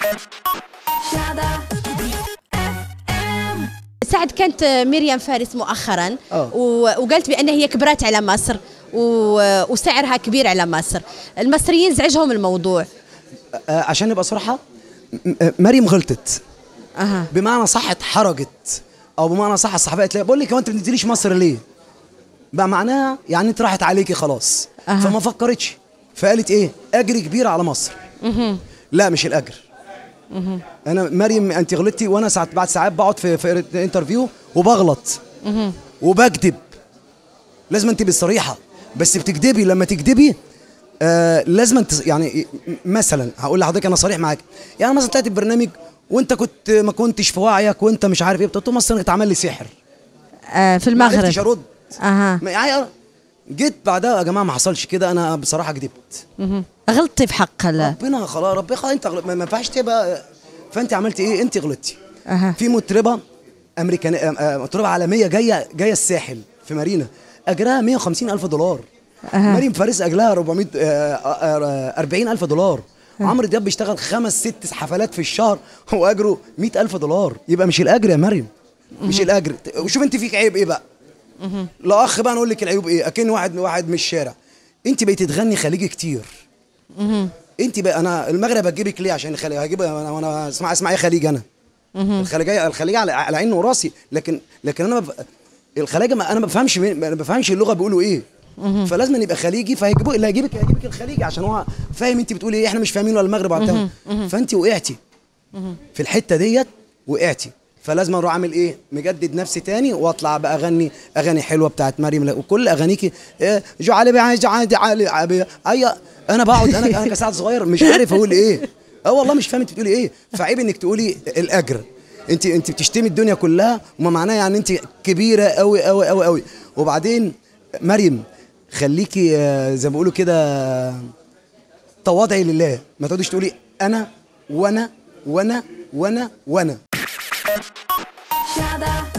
سعد كانت مريم فارس مؤخرا آه. و- وقالت بأن هي كبرت على مصر و- وسعرها كبير على مصر المصريين زعجهم الموضوع آه، عشان نبقى صراحه م- م- مريم غلطت أها بمعنى صح اتحرجت او بمعنى صح الصحفيه قالت لها بقول لك هو انت ما بتنزليش مصر ليه؟ بقى معناها يعني انت راحت عليكي خلاص أها. فما فكرتش فقالت ايه؟ اجر كبير على مصر لا مش الاجر انا مريم انت غلطتي وانا ساعات بعد ساعات بقعد في في انترفيو وبغلط وبكذب لازم انت بالصريحه بس بتكذبي لما تكذبي آه لازم انت يعني مثلا هقول لحضرتك انا صريح معاك يعني مثلا طلعت البرنامج وانت كنت ما كنتش في وعيك وانت مش عارف ايه قلت له مثلا اتعمل لي سحر آه في ما عرفتش المغرب ارد أها ما- يعني جيت بعدها يا جماعه ما حصلش كده انا بصراحه كذبت مهم. غلطتي في حق ال- ربنا خلاص ربنا خلاص انت غلط ما ما ينفعش تبقى فانت عملتي ايه انت غلطتي أها. في مطربه امريكانيه آه، آه، مطربه عالميه جايه جايه الساحل في مارينا اجرها 150 الف دولار أها. مريم فارس اجرها 400 آه، آه، آه، 40 الف دولار عمرو دياب بيشتغل خمس ست حفلات في الشهر واجره 100 الف دولار يبقى مش الاجر يا مريم مش الاجر وشوف انت فيك عيب ايه بقى لا اخ بقى نقول لك العيوب ايه اكن واحد واحد من الشارع انت بقيتي تغني خليجي كتير انت بقى انا المغرب هتجيبك ليه عشان الخليج هجيب انا وانا اسمع اسمع ايه خليج انا الخليجيه الخليجيه على, على عيني وراسي لكن لكن انا بف... الخلاجه ما انا ما بفهمش مين- ما بفهمش اللغه بيقولوا ايه فلازم يبقى خليجي فهيجيبوا اللي هيجيبك هيجيبك الخليجي عشان هو فاهم انت بتقولي ايه احنا مش فاهمين ولا المغرب ولا فانت وقعتي في الحته ديت وقعتي فلازم اروح اعمل ايه مجدد نفسي تاني واطلع بقى اغني اغاني حلوه بتاعت مريم لا- وكل اغانيكي إيه جو علي بي جو علي علي علي اي انا بقعد انا انا كسعد صغير مش عارف اقول ايه اه والله مش فاهم انت بتقولي ايه فعيب انك تقولي الاجر انت انت بتشتمي الدنيا كلها وما معناه يعني انت كبيره قوي قوي قوي قوي وبعدين مريم خليكي آه، زي ما بيقولوا كده تواضعي لله ما تقعديش تقولي انا وانا وانا وانا وانا Shada.